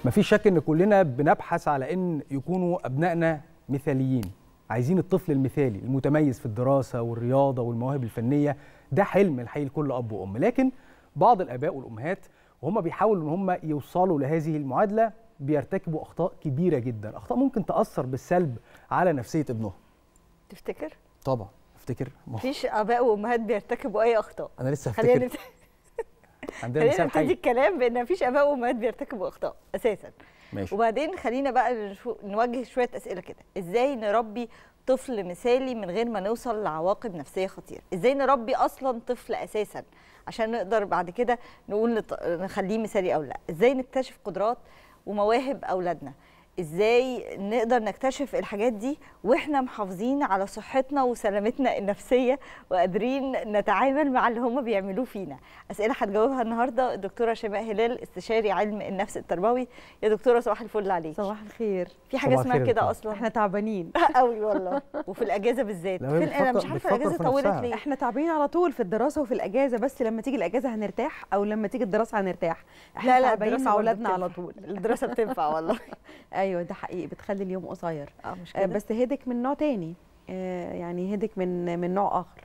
مفيش شك ان كلنا بنبحث على ان يكونوا ابنائنا مثاليين عايزين الطفل المثالي المتميز في الدراسه والرياضه والمواهب الفنيه ده حلم الحقيقي لكل اب وام لكن بعض الاباء والامهات وهم بيحاولوا ان هم يوصلوا لهذه المعادله بيرتكبوا اخطاء كبيره جدا اخطاء ممكن تاثر بالسلب على نفسيه ابنهم تفتكر طبعا افتكر مفيش اباء وامهات بيرتكبوا اي اخطاء انا لسه خلينا هفتكر نبت- عندنا خلينا مثال نبتدي حي الكلام بان مفيش اباء وامهات بيرتكبوا اخطاء اساسا ماشي وبعدين خلينا بقى نشو- نوجه شويه اسئله كده ازاي نربي طفل مثالي من غير ما نوصل لعواقب نفسيه خطيره ازاي نربي اصلا طفل اساسا عشان نقدر بعد كده نقول نط- نخليه مثالي او لا ازاي نكتشف قدرات ومواهب اولادنا ازاي نقدر نكتشف الحاجات دي واحنا محافظين على صحتنا وسلامتنا النفسيه وقادرين نتعامل مع اللي هم بيعملوه فينا اسئله هتجاوبها النهارده الدكتوره شيماء هلال استشاري علم النفس التربوي يا دكتوره صباح الفل عليك صباح الخير في حاجه صباح اسمها الخير يا كده دكتور. اصلا احنا تعبانين قوي والله وفي الاجازه بالذات لا، هي فين انا بتفكر- مش عارفه بتفكر الاجازه في طولت نفسها. ليه احنا تعبانين على طول في الدراسه وفي الاجازه بس لما تيجي الاجازه هنرتاح او لما تيجي الدراسه هنرتاح احنا لا لا تعبانين الدراسة مع برضه اولادنا على بتنفع. طول الدراسه بتنفع والله ايوه ده حقيقي بتخلي اليوم قصير اه مش آه، كده بس هدك من نوع تاني آه، يعني هدك من من نوع اخر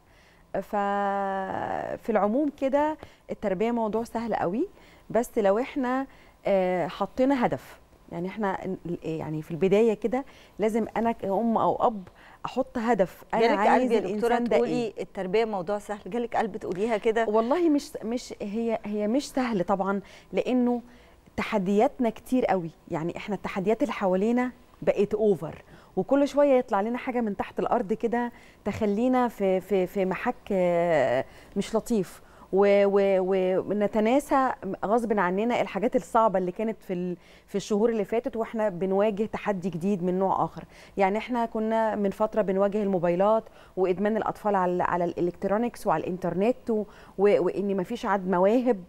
ففي العموم كده التربيه موضوع سهل قوي بس لو احنا آه، حطينا هدف يعني احنا ن- يعني في البدايه كده لازم انا كأم او اب احط هدف انا جالك عايز قلب يا دكتوره الانسان ده ايه تقولي التربيه موضوع سهل جالك قلب تقوليها كده والله مش مش هي هي مش سهل طبعا لانه تحدياتنا كتير قوي يعني احنا التحديات اللي حوالينا بقت اوفر وكل شويه يطلع لنا حاجه من تحت الارض كده تخلينا في في في محك آه، مش لطيف و- و- ونتناسى غصب عننا الحاجات الصعبه اللي كانت في ال- في الشهور اللي فاتت واحنا بنواجه تحدي جديد من نوع اخر يعني احنا كنا من فتره بنواجه الموبايلات وادمان الاطفال على على الالكترونيكس وعلى الانترنت و- و- وان مفيش عد مواهب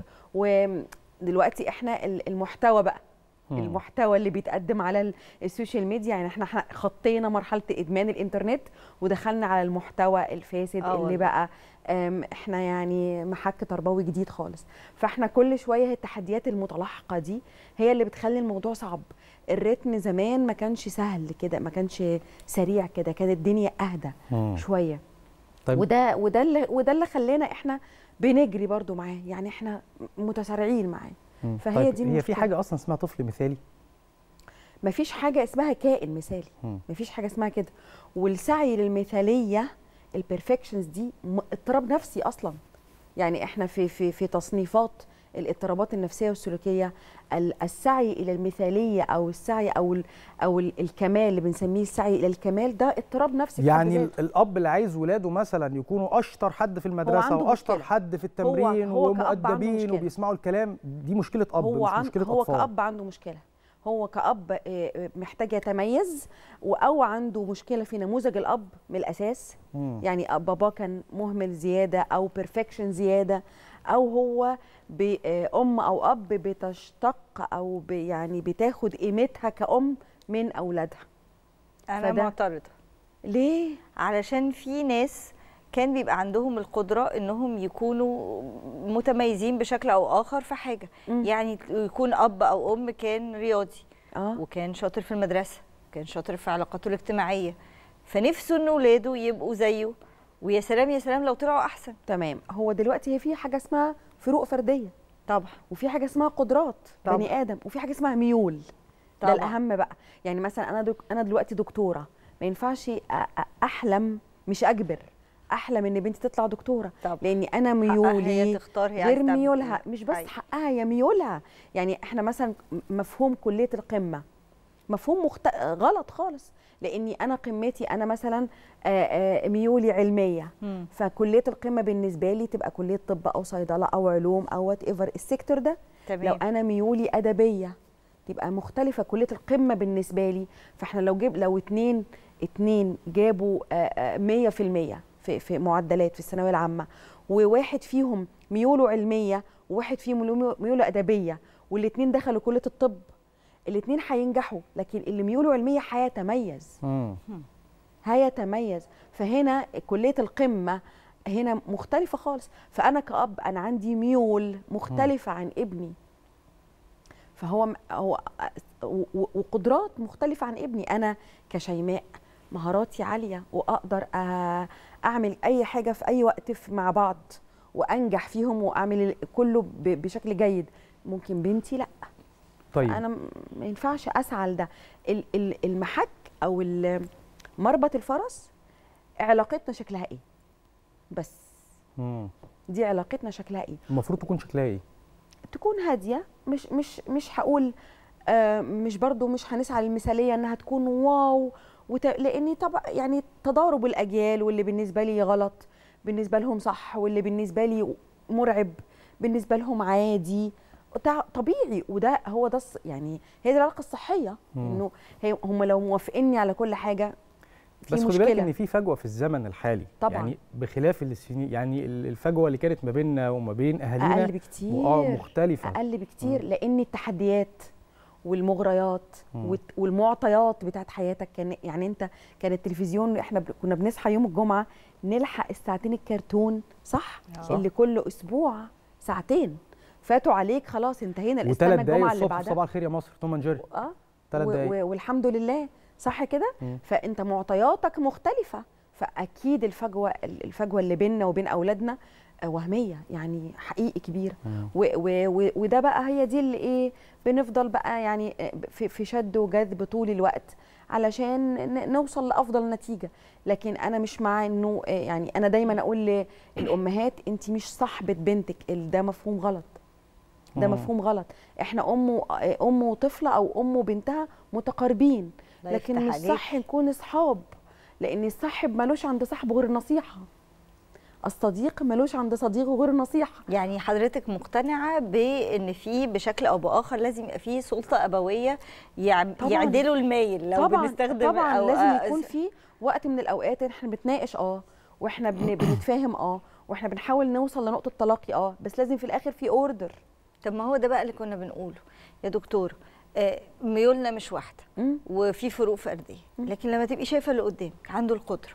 ودلوقتي احنا ال- المحتوى بقى مم. المحتوى اللي بيتقدم على ال- السوشيال ميديا يعني احنا احنا خطينا مرحله ادمان الانترنت ودخلنا على المحتوى الفاسد آه اللي والله. بقى أم، احنا يعني محك تربوي جديد خالص فاحنا كل شويه هي التحديات المتلاحقه دي هي اللي بتخلي الموضوع صعب الريتم زمان ما كانش سهل كده ما كانش سريع كده كانت الدنيا اهدى مم. شويه طيب وده وده اللي وده اللي خلانا احنا بنجري برضو معاه يعني احنا متسارعين معاه مم. فهي طيب دي هي في المشكلة. حاجه اصلا اسمها طفل مثالي مفيش حاجه اسمها كائن مثالي مم. مفيش حاجه اسمها كده والسعي للمثاليه البرفكشنز دي م- اضطراب نفسي اصلا يعني احنا في في في تصنيفات الاضطرابات النفسيه والسلوكيه ال- السعي الى المثاليه او السعي او ال او ال الكمال اللي بنسميه السعي الى الكمال ده اضطراب نفسي في حد يعني ذاته. ال- الاب اللي عايز ولاده مثلا يكونوا اشطر حد في المدرسه عنده واشطر مشكلة. حد في التمرين هو كأب عنده ومؤدبين مشكلة. وبيسمعوا الكلام دي مشكله اب هو مش عن مشكله هو اطفال كأب عنده مشكلة هو كأب آه، آه، محتاج يتميز و- أو عنده مشكلة في نموذج الأب من الأساس مم. يعني أب- باباه كان مهمل زيادة أو بيرفكشن زيادة أو هو ب- آه، أم أو أب بتشتق أو ب- يعني بتاخد قيمتها كأم من أولادها انا فده- معترضه ليه؟ علشان في ناس كان بيبقى عندهم القدرة انهم يكونوا متميزين بشكل او اخر في حاجة مم. يعني يكون اب او ام كان رياضي اه وكان شاطر في المدرسة كان شاطر في علاقاته الاجتماعية فنفسه ان ولاده يبقوا زيه ويا سلام يا سلام لو طلعوا احسن تمام هو دلوقتي هي في حاجة اسمها فروق فردية طبعا وفي حاجه اسمها قدرات طبعا. بني ادم وفي حاجه اسمها ميول طبعا. ده الاهم بقى يعني مثلا انا دك انا دلوقتي دكتوره ما ينفعش أ- أ- احلم مش اجبر احلم ان بنتي تطلع دكتوره طبعا. لاني انا حقها ميولي هي تختار هي عايزة غير تعمل ميولها إيه. مش بس أيوة. حقها هي ميولها يعني احنا مثلا مفهوم كليه القمه مفهوم مخت... غلط خالص لاني انا قمتي انا مثلا آه، آه، ميولي علميه مم. فكليه القمه بالنسبه لي تبقى كليه طب او صيدله او علوم او وات ايفر السيكتور ده لو تمام انا ميولي ادبيه تبقى مختلفه كليه القمه بالنسبه لي فاحنا لو جيب لو اتنين اتنين جابوا آه، آه، 100% في في معدلات في الثانويه العامه وواحد فيهم ميوله علميه وواحد فيهم ميوله- ميوله ادبيه والاتنين دخلوا كليه الطب الاتنين هينجحوا لكن اللي ميوله علميه هيتميز مم. هيتميز فهنا كليه القمه هنا مختلفه خالص فانا كاب انا عندي ميول مختلفه عن ابني فهو م- هو و- و- وقدرات مختلفه عن ابني انا كشيماء مهاراتي عاليه واقدر أ- اعمل اي حاجه في اي وقت في- مع بعض وانجح فيهم واعمل ال- كله ب- بشكل جيد ممكن بنتي لا طيب انا م- ما ينفعش اسعى لده ال- ال- المحك او ال- مربط الفرس علاقتنا شكلها ايه بس مم. دي علاقتنا شكلها ايه المفروض تكون شكلها ايه تكون هاديه مش مش مش هقول آه مش برضو مش هنسعى للمثاليه انها تكون واو وت... لاني طبعا يعني تضارب الاجيال واللي بالنسبه لي غلط بالنسبه لهم صح واللي بالنسبه لي مرعب بالنسبه لهم عادي تع- طبيعي وده هو ده الص- يعني هي دي العلاقه الصحيه مم. انه هي هم لو موافقيني على كل حاجه في بس خدي بالك مشكله ان في فجوه في الزمن الحالي طبعاً. يعني بخلاف السنين يعني ال- الفجوه اللي كانت ما بيننا وما بين اهالينا اقل بكتير اه مختلفه اقل بكتير لان التحديات والمغريات مم. والت- والمعطيات بتاعت حياتك كان يعني انت كان التلفزيون احنا ب- كنا بنصحى يوم الجمعه نلحق الساعتين الكرتون صح, صح. اللي كل اسبوع ساعتين فاتوا عليك خلاص انتهينا وثلاث الاستنى دقايق الجمعه اللي الصبح بعدها صباح الخير يا مصر توم اند جيري اه ثلاث و- دقايق و- والحمد لله صح كده مم. فانت معطياتك مختلفه فاكيد الفجوه الفجوه اللي بيننا وبين اولادنا آه، وهميه يعني حقيقي كبيره مم. و و و وده بقى هي دي اللي ايه بنفضل بقى يعني آه، في, في شد وجذب طول الوقت علشان ن- نوصل لافضل نتيجه لكن انا مش مع انه آه، يعني انا دايما اقول للامهات انت مش صاحبه بنتك ال- ده مفهوم غلط ده مم. مفهوم غلط احنا ام و- آه، ام وطفله او ام وبنتها متقاربين الله لكن يفتح مش عليك. صح نكون اصحاب لان الصاحب ملوش عند صاحبه غير النصيحه الصديق ملوش عند صديقه غير النصيحه يعني حضرتك مقتنعه بان في بشكل او باخر لازم يبقى في سلطه ابويه يعم- طبعاً. يعدلوا المايل لو طبعا بنستخدم طبعا أو لازم آه، يكون في وقت من الاوقات احنا بنتناقش اه واحنا بن- بنتفاهم اه واحنا بنحاول نوصل لنقطه تلاقي اه بس لازم في الاخر في اوردر طب ما هو ده بقى اللي كنا بنقوله يا دكتور آه، ميولنا مش واحده وفي فروق فرديه لكن لما تبقي شايفه اللي قدامك عنده القدره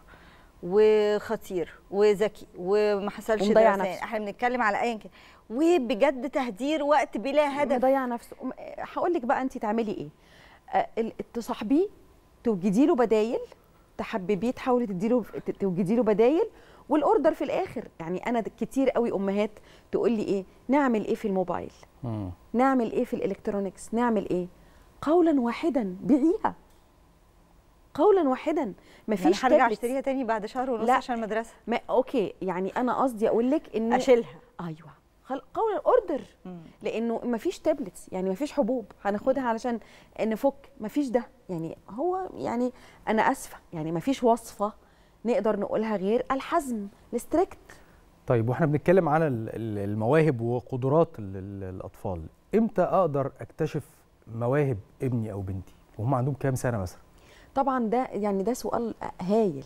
وخطير وذكي وما حصلش ومضيع دراسات نفسه. احنا بنتكلم على ايا كان وبجد تهدير وقت بلا هدف مضيع نفسه أم- هقول لك بقى انت تعملي ايه آه، ال- تصاحبيه توجدي له بدايل تحببيه تحاولي تدي له توجدي له بدايل والاوردر في الاخر يعني انا د- كتير قوي امهات تقول لي ايه نعمل ايه في الموبايل مم. نعمل ايه في الالكترونيكس نعمل ايه قولا واحدا بيعيها قولا واحدا انا مفيش هرجع تابلتس. اشتريها تاني بعد شهر ونص لا. عشان المدرسه ما اوكي يعني انا قصدي اقول لك انه اشيلها ايوه خل... قولا اوردر مم. لانه مفيش تابلتس يعني مفيش حبوب هناخدها علشان نفك مفيش ده يعني هو يعني انا اسفه يعني مفيش وصفه نقدر نقولها غير الحزم الستريكت طيب واحنا بنتكلم على ال- ال- المواهب وقدرات ال- ال- الاطفال امتى اقدر اكتشف مواهب ابني او بنتي وهم عندهم كام سنه مثلا طبعا ده يعني ده سؤال هايل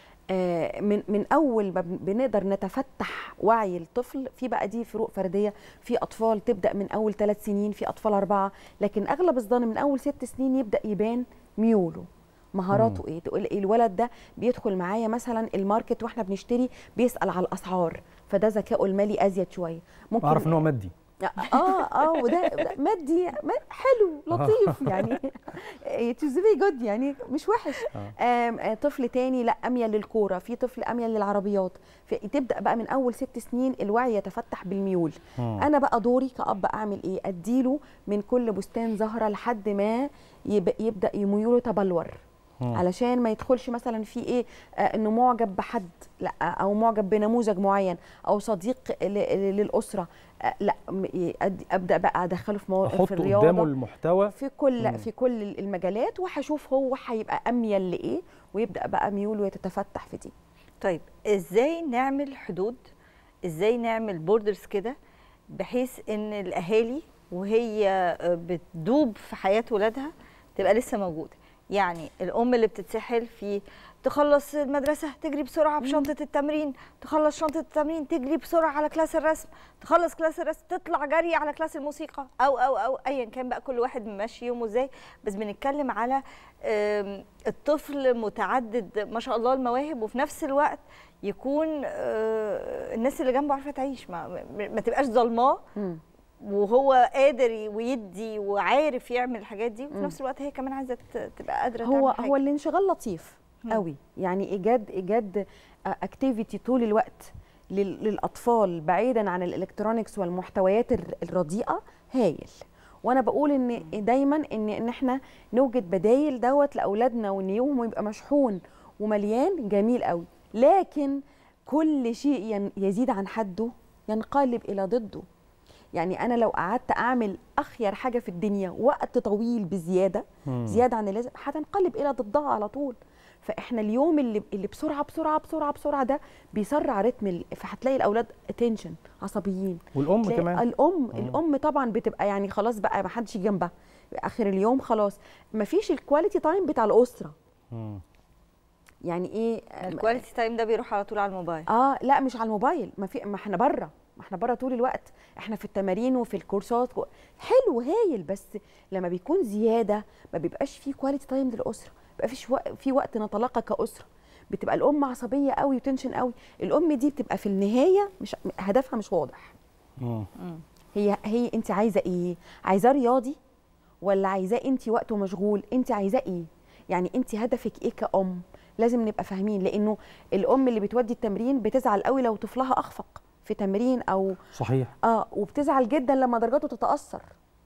آه، من من اول ما بن- بنقدر نتفتح وعي الطفل في بقى دي فروق فرديه في اطفال تبدا من اول ثلاث سنين في اطفال اربعه لكن اغلب الظن من اول ست سنين يبدا يبان ميوله مهاراته ايه تقول إيه الولد ده بيدخل معايا مثلا الماركت واحنا بنشتري بيسال على الاسعار فده ذكائه المالي ازيد شويه ممكن اعرف ان هو مادي اه اه وده ده مادي ما- حلو لطيف يعني اتس فيري جود يعني مش وحش آم، آه، طفل تاني لا اميل للكوره في طفل اميل للعربيات في تبدا بقى من اول ست سنين الوعي يتفتح بالميول مم. انا بقى دوري كاب اعمل ايه اديله من كل بستان زهره لحد ما يب- يبدا ميوله تبلور مم. علشان ما يدخلش مثلا في ايه آه انه معجب بحد لا او معجب بنموذج معين او صديق ل- ل- للاسره آه لا م- ي- أد- ابدا بقى ادخله في, مو... في احط الرياضه قدامه المحتوى في كل مم. في كل المجالات وهشوف هو هيبقى اميل لايه ويبدا بقى ميوله يتفتح في دي طيب ازاي نعمل حدود ازاي نعمل بوردرز كده بحيث ان الاهالي وهي بتدوب في حياه ولادها تبقى لسه موجوده يعني الام اللي بتتسحل في تخلص المدرسه تجري بسرعه بشنطه التمرين تخلص شنطه التمرين تجري بسرعه على كلاس الرسم تخلص كلاس الرسم تطلع جري على كلاس الموسيقى او او او ايا كان بقى كل واحد ماشي يومه ازاي بس بنتكلم على آم، الطفل متعدد ما شاء الله المواهب وفي نفس الوقت يكون آه، الناس اللي جنبه عارفه تعيش ما, ما- ما تبقاش ظلماه وهو قادر ي- ويدي وعارف يعمل الحاجات دي وفي مم. نفس الوقت هي كمان عايزه ت- تبقى قادره هو تعمل حاجة. هو الانشغال لطيف مم. قوي يعني ايجاد ايجاد اكتيفيتي طول الوقت لل- للاطفال بعيدا عن الالكترونيكس والمحتويات الر- الرديئه هايل وانا بقول ان دايما ان ان احنا نوجد بدايل دوت لاولادنا وان يومهم يبقى مشحون ومليان جميل قوي لكن كل شيء ين- يزيد عن حده ينقلب الى ضده يعني انا لو قعدت اعمل اخير حاجه في الدنيا وقت طويل بزياده مم. زياده عن اللازم هتنقلب الى ضدها على طول فاحنا اليوم اللي اللي بسرعه بسرعه بسرعه بسرعه ده بيسرع رتم ال- فهتلاقي الاولاد اتنشن عصبيين والام تلاقي كمان الام مم. الام طبعا بتبقى يعني خلاص بقى ما حدش يجي جنبها اخر اليوم خلاص ما فيش الكواليتي تايم بتاع الاسره مم. يعني ايه الكواليتي تايم ده بيروح على طول على الموبايل اه لا مش على الموبايل ما في ما احنا بره ما احنا بره طول الوقت احنا في التمارين وفي الكورسات و- حلو هايل بس لما بيكون زياده ما بيبقاش فيه كواليتي تايم للاسره بيبقى فيش وقت في وقت نتلاقى كاسره بتبقى الام عصبيه قوي وتنشن قوي الام دي بتبقى في النهايه مش هدفها مش واضح مم. هي هي انت عايزه ايه عايزاه رياضي ولا عايزاه انت وقته مشغول انت عايزاه ايه يعني انت هدفك ايه كأم لازم نبقى فاهمين لانه الام اللي بتودي التمرين بتزعل قوي لو طفلها اخفق في تمرين او صحيح اه وبتزعل جدا لما درجاته تتاثر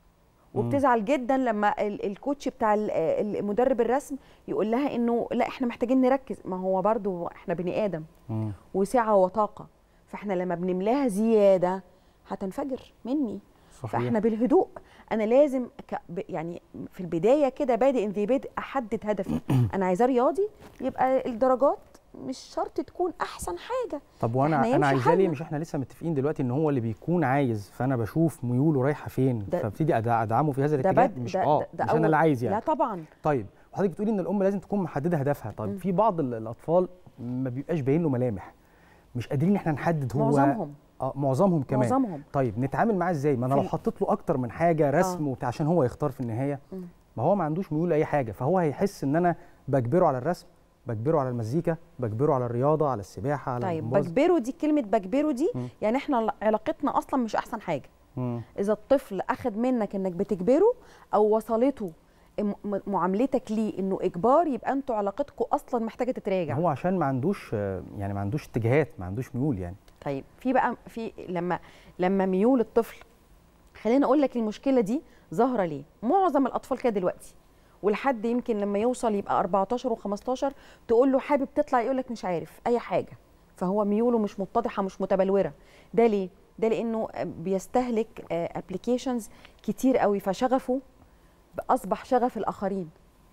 وبتزعل جدا لما ال- الكوتش بتاع ال- المدرب الرسم يقول لها انه لا احنا محتاجين نركز ما هو برضو احنا بني ادم مم. وسعه وطاقه فاحنا لما بنملاها زياده هتنفجر مني صحيح فاحنا بالهدوء انا لازم ك... ب- يعني في البدايه كده بادئ ذي بدء احدد هدفي انا عايزاه رياضي يبقى الدرجات مش شرط تكون احسن حاجه طب وانا إحنا انا يمشي عايزاه ليه حالنا. مش احنا لسه متفقين دلوقتي ان هو اللي بيكون عايز فانا بشوف ميوله رايحه فين ده- فابتدي أدع- ادعمه في هذا ده الاتجاه بد مش ده, اه ده, ده مش انا اللي عايز يعني لا طبعا طيب وحضرتك بتقولي ان الام لازم تكون محدده هدفها طيب مم. في بعض ال- الاطفال ما بيبقاش باين له ملامح مش قادرين احنا نحدد هو معظمهم اه معظمهم كمان معظمهم طيب نتعامل معاه ازاي ما انا في لو ال- حطيت له اكتر من حاجه رسم وبتاع عشان هو يختار في النهايه مم. ما هو ما عندوش ميول لاي حاجه فهو هيحس ان انا بجبره على الرسم بجبره على المزيكا بجبره على الرياضه على السباحه على طيب الجمباز بجبره دي كلمه بجبره دي مم. يعني احنا علاقتنا اصلا مش احسن حاجه مم. اذا الطفل اخذ منك انك بتجبره او وصلته م- م- معاملتك ليه انه اجبار يبقى انتوا علاقتكم اصلا محتاجه تتراجع هو عشان ما عندوش آه، يعني ما عندوش اتجاهات ما عندوش ميول يعني طيب في بقى في لما لما ميول الطفل خليني اقول لك المشكله دي ظاهره ليه معظم الاطفال كده دلوقتي ولحد يمكن لما يوصل يبقى 14 و15 تقول له حابب تطلع يقول لك مش عارف اي حاجه فهو ميوله مش متضحه مش متبلوره ده ليه ده لانه بيستهلك ابلكيشنز كتير قوي فشغفه اصبح شغف الاخرين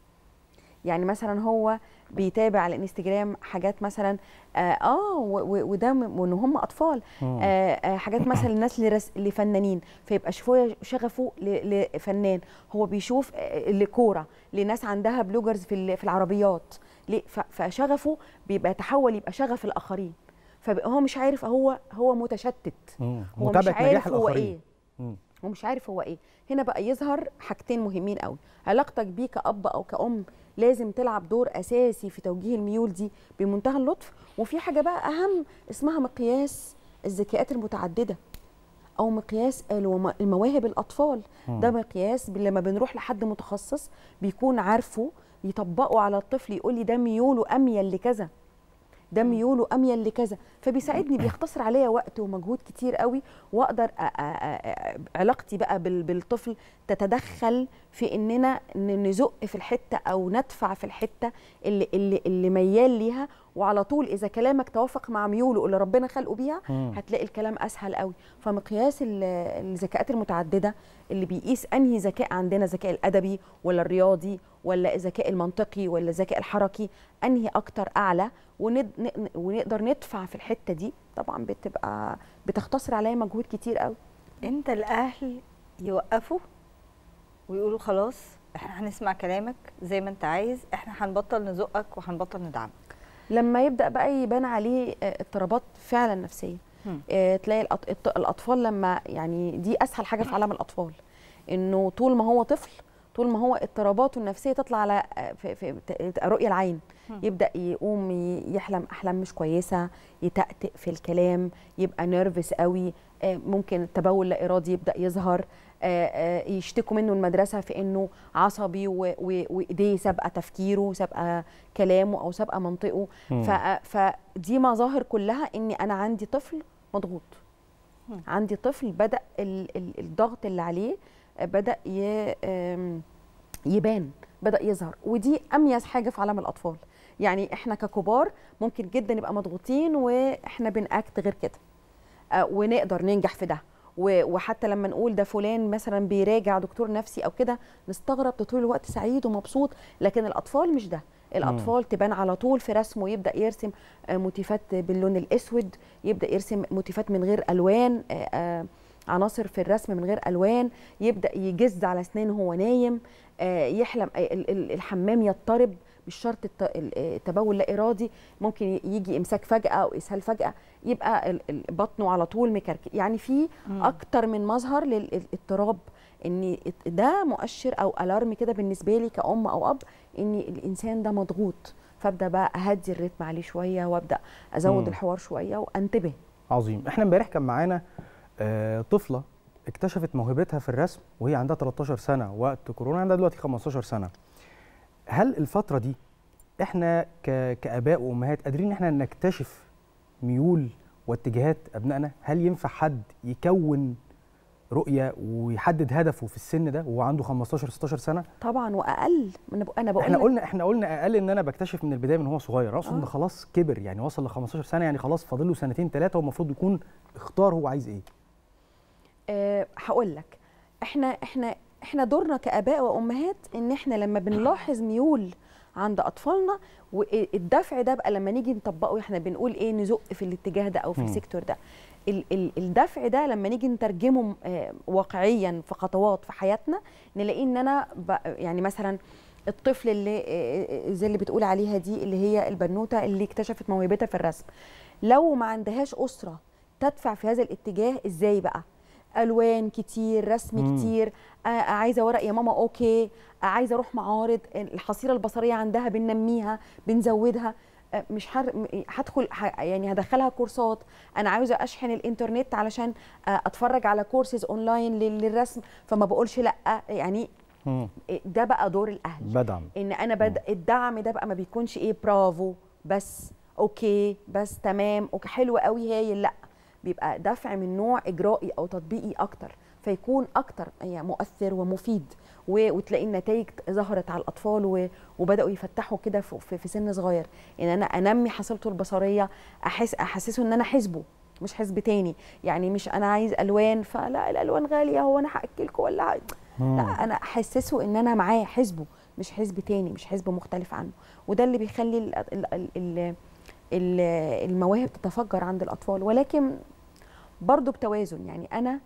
يعني مثلا هو بيتابع على الانستجرام حاجات مثلا اه, آه و- و- وده م- وان هم اطفال مم. آه آه حاجات مثلا الناس اللي رس- لفنانين فيبقى شويه شغفه ل- لفنان هو بيشوف آه، لكوره لناس عندها بلوجرز في ال- في العربيات ليه؟ ف- فشغفه بيبقى يتحول يبقى شغف الاخرين فبقى هو مش عارف هو هو متشتت مم. هو مش متابعه نجاح عارف هو الاخرين ايه مم. هو مش عارف هو ايه هنا بقى يظهر حاجتين مهمين قوي علاقتك بيه كأب أو كأم لازم تلعب دور أساسي في توجيه الميول دي بمنتهى اللطف وفي حاجة بقى أهم اسمها مقياس الذكاءات المتعددة أو مقياس الوم- المواهب الأطفال مم. ده مقياس ب- لما بنروح لحد متخصص بيكون عارفه يطبقه على الطفل يقول لي ده ميوله أميل لكذا ده ميوله اميل لكذا فبيساعدني بيختصر عليا وقت ومجهود كتير قوي واقدر أ- أ- أ- علاقتي بقى بال- بالطفل تتدخل في اننا ن- نزق في الحته او ندفع في الحته اللي اللي اللي ميال ليها وعلى طول اذا كلامك توافق مع ميوله اللي ربنا خلقه بيها مم. هتلاقي الكلام اسهل قوي فمقياس ال- الذكاءات المتعدده اللي بيقيس انهي ذكاء عندنا الذكاء الادبي ولا الرياضي ولا الذكاء المنطقي ولا الذكاء الحركي انهي اكتر اعلى وند... ن- ونقدر ندفع في الحته دي طبعا بتبقى بتختصر عليا مجهود كتير قوي امتى الاهل يوقفوا ويقولوا خلاص احنا هنسمع كلامك زي ما انت عايز احنا هنبطل نزقك وهنبطل ندعمك لما يبدا بقى يبان عليه آه، اضطرابات فعلا نفسيه هم. آه، تلاقي الأط... الط- الاطفال لما يعني دي اسهل حاجه في عالم الاطفال انه طول ما هو طفل طول ما هو اضطراباته النفسيه تطلع على في, في ت- رؤيه العين يبدا يقوم ي- يحلم احلام مش كويسه يتأتئ في الكلام يبقى نيرفس قوي آه، ممكن التبول لا ارادي يبدا يظهر آه، آه، يشتكوا منه المدرسه في انه عصبي و- و- وايديه سابقه تفكيره سابقه كلامه او سابقه منطقه مم. ف- فدي مظاهر كلها اني انا عندي طفل مضغوط عندي طفل بدا ال- ال- الضغط اللي عليه بدا ي- آم، يبان بدا يظهر ودي اميز حاجه في عالم الاطفال يعني احنا ككبار ممكن جدا نبقى مضغوطين واحنا بنأكت غير كده آه، ونقدر ننجح في ده و- وحتى لما نقول ده فلان مثلا بيراجع دكتور نفسي او كده نستغرب ده طول الوقت سعيد ومبسوط لكن الاطفال مش ده الاطفال تبان على طول في رسمه يبدا يرسم آه، موتيفات باللون الاسود يبدا يرسم موتيفات من غير الوان آه، آه، عناصر في الرسم من غير الوان يبدا يجز على اسنانه وهو نايم آه، يحلم آه، ال- ال- الحمام يضطرب مش شرط الت- ال- آه، التبول لا ارادي ممكن يجي امساك فجاه او اسهال فجاه يبقى ال- ال- بطنه على طول مكركب يعني في اكتر من مظهر للاضطراب ان ده مؤشر او الارم كده بالنسبه لي كأم او اب ان الانسان ده مضغوط فابدا بقى اهدي الريتم عليه شويه وابدا ازود مم. الحوار شويه وانتبه عظيم احنا امبارح كان معانا آه، طفله اكتشفت موهبتها في الرسم وهي عندها 13 سنه وقت كورونا عندها دلوقتي 15 سنه هل الفتره دي احنا ك- كاباء وامهات قادرين ان احنا نكتشف ميول واتجاهات ابنائنا هل ينفع حد يكون رؤيه ويحدد هدفه في السن ده وهو عنده 15 16 سنه طبعا واقل انا ب- انا بقول احنا لك قلنا احنا قلنا اقل ان انا بكتشف من البدايه من هو صغير اقصد ان آه. خلاص كبر يعني وصل ل 15 سنه يعني خلاص فاضل له سنتين ثلاثه والمفروض يكون اختار هو عايز ايه أه هقول لك احنا احنا احنا دورنا كاباء وامهات ان احنا لما بنلاحظ ميول عند اطفالنا والدفع ده بقى لما نيجي نطبقه احنا بنقول ايه نزق في الاتجاه ده او في مم. السيكتور ده ال- ال- الدفع ده لما نيجي نترجمه آه، واقعيا في خطوات في حياتنا نلاقيه ان انا ب- يعني مثلا الطفل اللي آه، آه، زي اللي بتقول عليها دي اللي هي البنوته اللي اكتشفت موهبتها في الرسم لو ما عندهاش اسره تدفع في هذا الاتجاه ازاي بقى الوان كتير رسم مم. كتير آه عايزه ورق يا ماما اوكي آه عايزه اروح معارض الحصيله البصريه عندها بننميها بنزودها آه مش هر... م- هدخل ه... يعني هدخلها كورسات انا عاوزه اشحن الانترنت علشان آه اتفرج على كورسز اونلاين لل- للرسم فما بقولش لا يعني مم. ده بقى دور الاهل بدعم ان انا بد... الدعم ده بقى ما بيكونش ايه برافو بس اوكي بس تمام اوكي حلو قوي هايل لا بيبقى دفع من نوع اجرائي او تطبيقي اكتر فيكون اكتر يعني مؤثر ومفيد و... وتلاقي النتائج ظهرت على الاطفال و... وبداوا يفتحوا كده في... في... في سن صغير ان انا انمي حصيلته البصريه احس احسسه ان انا حزبه مش حزب تاني يعني مش انا عايز الوان فلا الالوان غاليه هو انا هاكلكم ولا ه- لا انا احسسه ان انا معاه حزبه مش حزب تاني مش حزب مختلف عنه وده اللي بيخلي ال ال ال ال ال المواهب تتفجر عند الاطفال ولكن برضو بتوازن يعني انا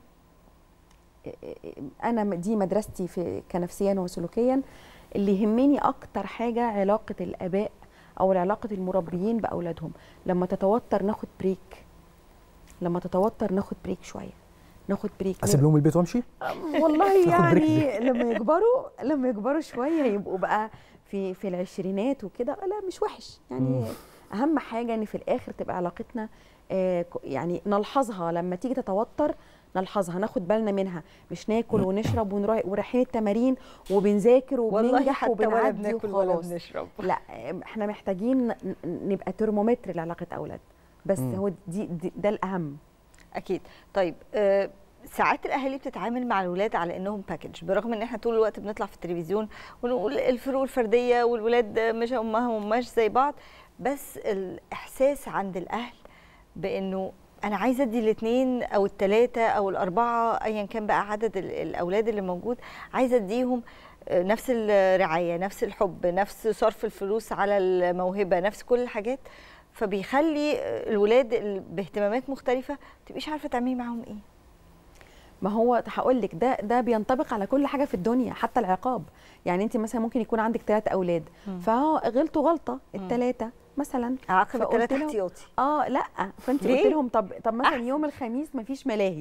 انا دي مدرستي في كنفسيا وسلوكيا اللي يهمني اكتر حاجه علاقه الاباء او علاقه المربيين باولادهم لما تتوتر ناخد بريك لما تتوتر ناخد بريك شويه ناخد بريك اسيب لهم البيت وامشي والله ناخد بريك يعني لما يكبروا لما يكبروا شويه يبقوا بقى في في العشرينات وكده لا مش وحش يعني مم. اهم حاجه ان في الاخر تبقى علاقتنا آه، ك- يعني نلحظها لما تيجي تتوتر نلحظها ناخد بالنا منها مش ناكل ونشرب ونروح ورايحين التمارين وبنذاكر والله وبننجح حتى ولا وبنعدي بناكل ولا وخلاص بنشرب لا احنا محتاجين ن- نبقى ترمومتر لعلاقه اولاد بس مم. هو دي, دي ده الاهم اكيد طيب آه، ساعات الاهالي بتتعامل مع الولاد على انهم باكج برغم ان احنا طول الوقت بنطلع في التلفزيون ونقول الفروق الفرديه والولاد مش امهم ومش زي بعض بس الاحساس عند الاهل بانه انا عايزه ادي الاثنين او الثلاثه او الاربعه ايا كان بقى عدد ال- الاولاد اللي موجود عايزه اديهم آه، نفس الرعايه نفس الحب نفس صرف الفلوس على الموهبه نفس كل الحاجات فبيخلي الولاد ال- باهتمامات مختلفه ما تبقيش عارفه تعملي معاهم ايه ما هو هقول لك ده ده بينطبق على كل حاجه في الدنيا حتى العقاب يعني انت مثلا ممكن يكون عندك ثلاث اولاد مم. فغلطوا غلطه الثلاثه مثلا عاقب فقلت الثلاثه لهم- احتياطي اه لا فانت ليه؟ قلت لهم طب طب مثلا أحسن. يوم الخميس مفيش ملاهي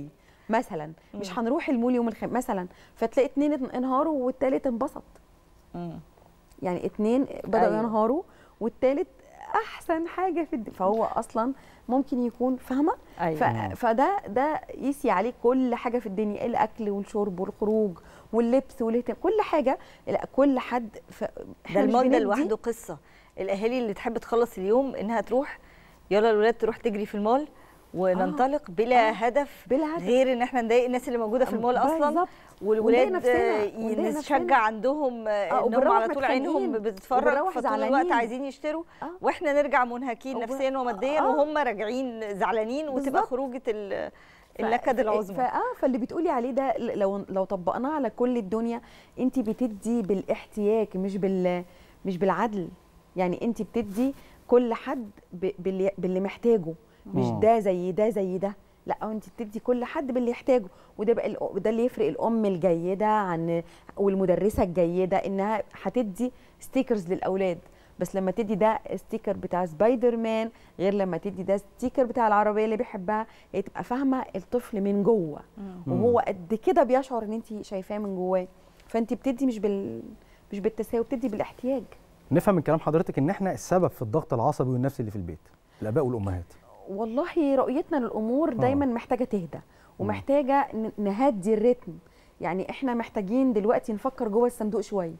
مثلا مم. مش هنروح المول يوم الخميس مثلا فتلاقي اتنين انهاروا والتالت انبسط مم. يعني اتنين بدأوا أيوة. أيوة. ينهاروا والتالت احسن حاجه في الد... فهو اصلا ممكن يكون فاهمه ايوه ف... فده ده يسي عليه كل حاجه في الدنيا الاكل والشرب والخروج واللبس والاهتمام كل حاجه لا كل حد ف... ده إحنا مش المال ده بندي- لوحده قصه الاهالي اللي تحب تخلص اليوم انها تروح يلا الولاد تروح تجري في المال وننطلق بلا آه. هدف بلا هدف. غير ان احنا نضايق الناس اللي موجوده في المال اصلا بالظبط. والولاد نفسنا، آه، ونضايق نشجع نفسنا. عندهم آه، آه، انهم وبنروح على طول عينهم متخانقين، بتتفرج وبنروح فطول الوقت زعلانين. عايزين يشتروا آه. واحنا نرجع منهكين وب- نفسيا وماديا آه. وهم راجعين زعلانين وتبقى بالظبط. خروجه ال- ف- النكد ف- العظمى فاه فاللي بتقولي عليه ده ل- لو لو طبقناه على كل الدنيا انت بتدي بالاحتياج مش بال مش بالعدل يعني انت بتدي كل حد ب- باللي, باللي محتاجه مش مم. ده زي ده زي ده لا انت بتدي كل حد باللي يحتاجه وده بقى الأ- ده اللي يفرق الام الجيده عن والمدرسه الجيده انها هتدي ستيكرز للاولاد بس لما تدي ده ستيكر بتاع سبايدر مان غير لما تدي ده ستيكر بتاع العربيه اللي بيحبها هي تبقى فاهمه الطفل من جوه وهو قد كده بيشعر ان انت شايفاه من جواه فانت بتدي مش بال مش بالتساوي بتدي بالاحتياج نفهم من كلام حضرتك ان احنا السبب في الضغط العصبي والنفسي اللي في البيت الاباء والامهات والله رؤيتنا للامور دايما محتاجه تهدى ومحتاجه ن- نهدي الريتم يعني احنا محتاجين دلوقتي نفكر جوه الصندوق شويه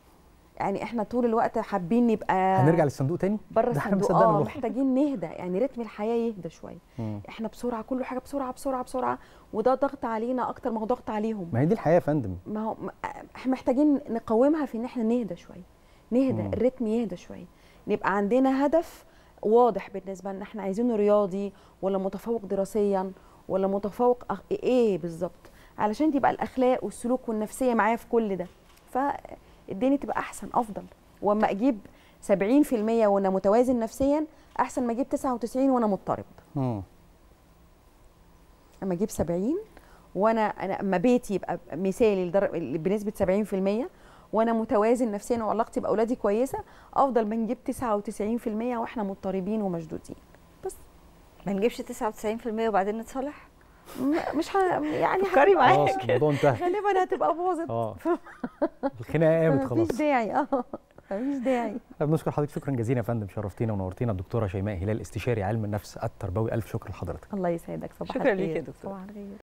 يعني احنا طول الوقت حابين نبقى هنرجع للصندوق تاني بره ده احنا الصندوق مصدقنا اه نروح. محتاجين نهدى يعني رتم الحياه يهدى شويه مم. احنا بسرعه كل حاجه بسرعه بسرعه بسرعه وده ضغط علينا اكتر ما هو ضغط عليهم ما هي دي الحياه يا فندم ما هو ما- احنا محتاجين نقاومها في ان احنا نهدى شويه نهدى مم. الريتم يهدى شويه نبقى عندنا هدف واضح بالنسبه لنا احنا عايزينه رياضي ولا متفوق دراسيا ولا متفوق أخ... ايه بالظبط علشان تبقى الاخلاق والسلوك والنفسيه معايا في كل ده فالدنيا تبقى احسن افضل واما اجيب 70% وانا متوازن نفسيا احسن ما اجيب 99 وانا مضطرب مم. اما اجيب 70 وانا انا اما بيتي يبقى مثالي لدر... بنسبه 70% وانا متوازن نفسيا وعلاقتي باولادي كويسه افضل ما نجيب 99% واحنا مضطربين ومشدودين بس ما نجيبش 99% وبعدين نتصالح م- مش ه... يعني فكري هتبقى- معايا خلاص الموضوع انتهى غالبا هتبقى باظت اه الخناقه قامت مفيش خلاص داعي اه مفيش داعي احنا بنشكر حضرتك شكرا جزيلا يا فندم شرفتينا ونورتينا الدكتوره شيماء هلال استشاري علم النفس التربوي الف شكر لحضرتك الله يسعدك صباح شكراً الخير ليك يا دكتورة. صباح الخير